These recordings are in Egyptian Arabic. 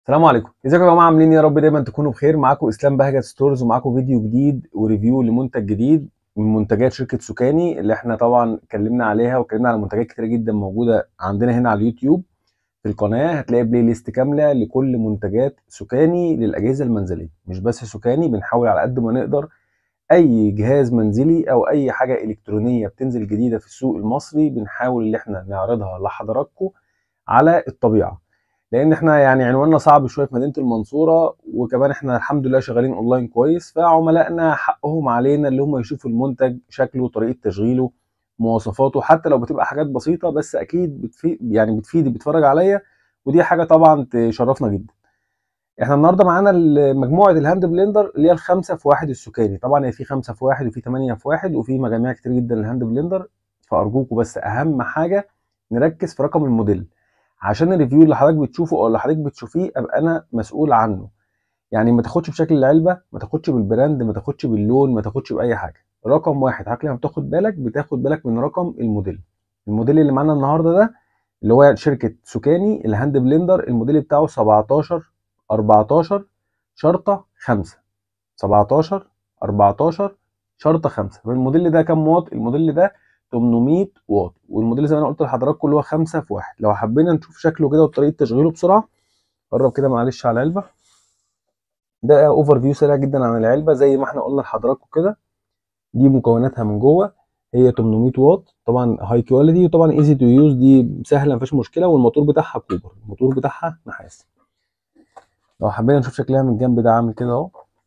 السلام عليكم ازيكم يا جماعه عاملين إيه؟ يا رب دايما تكونوا بخير معاكم اسلام بهجت ستورز ومعاكم فيديو جديد وريفيو لمنتج جديد من منتجات شركه سوكاني اللي احنا طبعا اتكلمنا عليها واتكلمنا على منتجات كتيره جدا موجوده عندنا هنا على اليوتيوب في القناه هتلاقي بلاي ليست كامله لكل منتجات سوكاني للاجهزه المنزليه مش بس سوكاني بنحاول على قد ما نقدر اي جهاز منزلي او اي حاجه الكترونيه بتنزل جديده في السوق المصري بنحاول ان احنا نعرضها لحضراتكم على الطبيعه لان احنا يعني عنواننا صعب شويه في مدينه المنصوره وكمان احنا الحمد لله شغالين اونلاين كويس فعملائنا حقهم علينا اللي هم يشوفوا المنتج شكله طريقه تشغيله مواصفاته حتى لو بتبقى حاجات بسيطه بس اكيد بتفيد يعني بتفيد اللي بيتفرج عليا ودي حاجه طبعا تشرفنا جدا احنا النهارده معانا مجموعه الهاند بلندر اللي هي الخمسه في واحد السكري طبعا هي في خمسه في واحد وفي ثمانيه في واحد وفي مجاميع كتير جدا للهاند بلندر فارجوكم بس اهم حاجه نركز في رقم الموديل عشان الريفيو اللي حضرتك بتشوفه او اللي حضرتك بتشوفيه ابقى انا مسؤول عنه يعني ما تاخدش بشكل العلبه ما تاخدش بالبراند ما تاخدش باللون ما تاخدش باي حاجه رقم واحد حضرتك لما بتاخد بالك بتاخد بالك من رقم الموديل الموديل اللي معانا النهارده ده اللي هو شركه سوكاني الهاند بلندر الموديل بتاعه 17 14 شرطه 5 17 14 شرطه 5 الموديل ده كام واط الموديل ده 800 واط والموديل زي ما انا قلت لحضراتكم اللي هو 5 في 1 لو حبينا نشوف شكله كده وطريقه تشغيله بسرعه قرب كده معلش على العلبه ده اوفر فيو سريع جدا عن العلبه زي ما احنا قلنا لحضراتكم كده دي مكوناتها من جوه هي 800 واط طبعا هاي كواليتي وطبعا ايزي تو يوز دي سهله مفيش مشكله والموتور بتاعها كوبر الموتور بتاعها نحاس لو حبينا نشوف شكلها من الجنب ده عامل كده اهو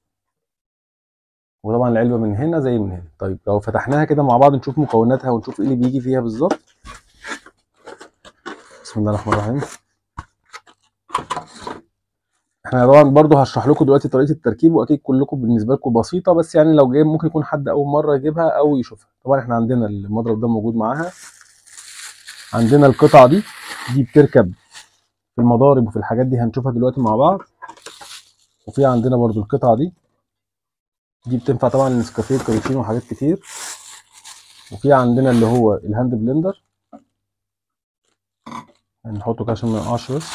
وطبعا العلبه من هنا زي من هنا طيب لو فتحناها كده مع بعض نشوف مكوناتها ونشوف ايه اللي بيجي فيها بالظبط بسم الله الرحمن الرحيم احنا طبعا برضو هشرح لكم دلوقتي طريقه التركيب واكيد كلكم بالنسبه لكم بسيطه بس يعني لو جايب ممكن يكون حد اول مره يجيبها او يشوفها طبعا احنا عندنا المضرب ده موجود معاها عندنا القطعه دي دي بتركب في المضارب وفي الحاجات دي هنشوفها دلوقتي مع بعض وفي عندنا برضو القطعه دي دي بتنفع طبعا للنسكافيه كابتشينو وحاجات كتير وفي عندنا اللي هو الهاند بلندر هنحطه كده عشان ما يقعش بس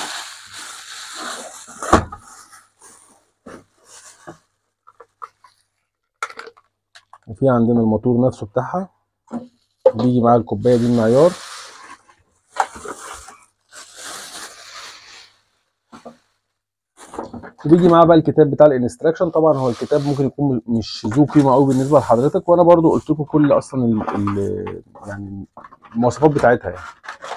وفي عندنا الموتور نفسه بتاعها بيجي معاه الكوبايه دي المعيار وبيجي معاه بقى الكتاب بتاع الانستراكشن طبعا هو الكتاب ممكن يكون مش ذو قيمه قوي بالنسبه لحضرتك وانا برضو قلت لكم كل اصلا ال ال يعني المواصفات بتاعتها يعني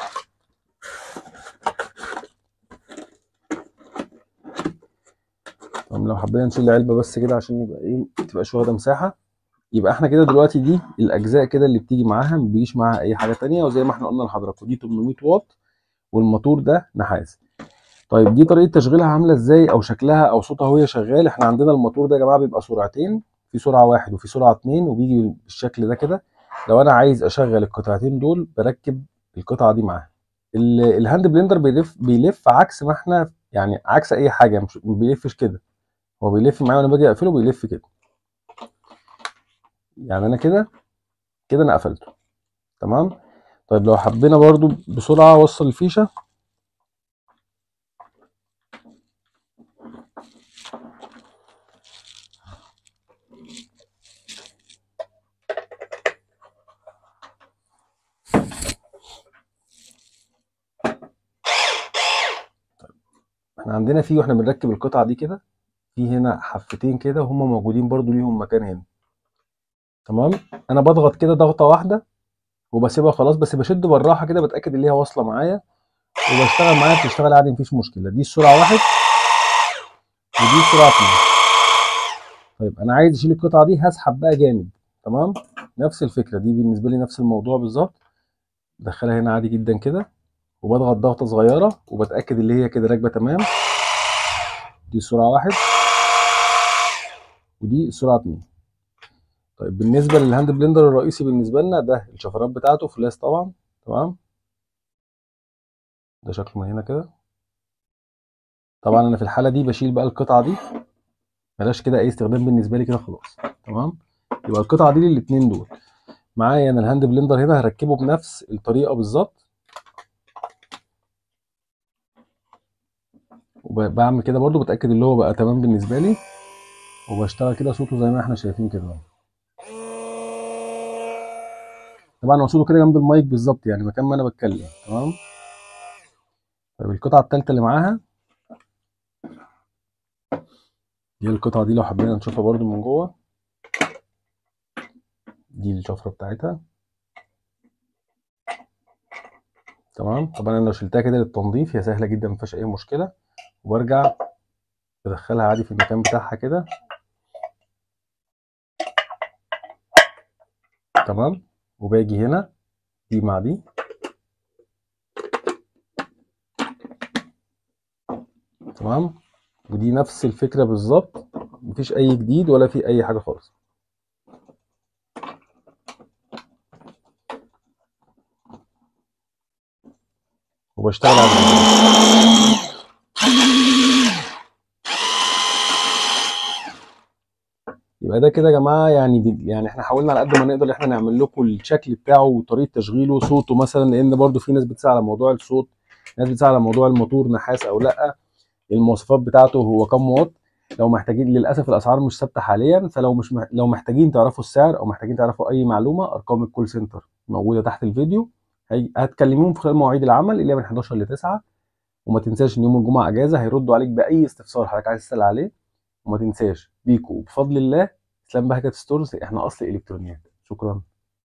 طب لو حبينا نشيل العلبه بس كده عشان يبقى ايه ما تبقاش واخده مساحه يبقى احنا كده دلوقتي دي الاجزاء كده اللي بتيجي معاها ما بيجيش معاها اي حاجه تانية وزي ما احنا قلنا لحضراتكم دي 800 واط والموتور ده نحاس طيب دي طريقه تشغيلها عامله ازاي او شكلها او صوتها وهي شغال احنا عندنا الموتور ده يا جماعه بيبقى سرعتين في سرعه واحد وفي سرعه اتنين وبيجي بالشكل ده كده لو انا عايز اشغل القطعتين دول بركب القطعه دي معاها الهاند بلندر بيلف بيلف عكس ما احنا يعني عكس اي حاجه مش ما بيلفش كده هو بيلف معايا وانا باجي اقفله بيلف كده يعني انا كده كده انا قفلته تمام طيب لو حبينا برضو بسرعه اوصل الفيشه احنا عندنا في واحنا بنركب القطعه دي كده في هنا حفتين كده وهم موجودين برضو ليهم مكان هنا تمام انا بضغط كده ضغطه واحده وبسيبها خلاص بس بشد بالراحه كده بتاكد ان هي واصله معايا وبشتغل معايا بتشتغل عادي مفيش مشكله دي السرعه واحد ودي السرعه اتنين طيب انا عايز اشيل القطعه دي هسحب بقى جامد تمام نفس الفكره دي بالنسبه لي نفس الموضوع بالظبط بدخلها هنا عادي جدا كده وبضغط ضغطه صغيره وبتاكد اللي هي كده راكبه تمام دي السرعه واحد ودي السرعه اتنين طيب بالنسبه للهاند بلندر الرئيسي بالنسبه لنا ده الشفرات بتاعته فلاس طبعا تمام ده شكله من هنا كده طبعا انا في الحاله دي بشيل بقى القطعه دي بلاش كده اي استخدام بالنسبه لي كده خلاص تمام يبقى القطعه دي للاتنين دول معايا انا الهاند بلندر هنا هركبه بنفس الطريقه بالظبط وبعمل كده برضو بتاكد اللي هو بقى تمام بالنسبه لي وبشتغل كده صوته زي ما احنا شايفين كده طبعا هو صوته كده جنب المايك بالظبط يعني مكان ما انا بتكلم تمام طيب القطعه الثالثه اللي معاها دي القطعه دي لو حبينا نشوفها برضو من جوه دي الشفره بتاعتها تمام طبعا انا لو شلتها كده للتنظيف هي سهله جدا مفيهاش اي مشكله وارجع بدخلها عادي في المكان بتاعها كده تمام وباجي هنا دي مع دي تمام ودي نفس الفكره بالظبط مفيش اي جديد ولا في اي حاجه خالص وبشتغل على يبقى ده كده يا جماعه يعني دي يعني احنا حاولنا على قد ما نقدر ان احنا نعمل لكم الشكل بتاعه وطريقه تشغيله صوته مثلا لان برده في ناس بتسال على موضوع الصوت ناس بتسال على موضوع الموتور نحاس او لا المواصفات بتاعته هو كام واط لو محتاجين للاسف الاسعار مش ثابته حاليا فلو مش مح... لو محتاجين تعرفوا السعر او محتاجين تعرفوا اي معلومه ارقام الكول سنتر موجوده تحت الفيديو هي... هتكلموهم في خلال مواعيد العمل اللي هي من 11 ل 9 وما تنساش ان يوم الجمعه اجازه هيردوا عليك باي استفسار حضرتك عايز تسال عليه وما تنساش بيكو بفضل الله اسلام بهجت ستورز احنا اصل الكترونيات شكرا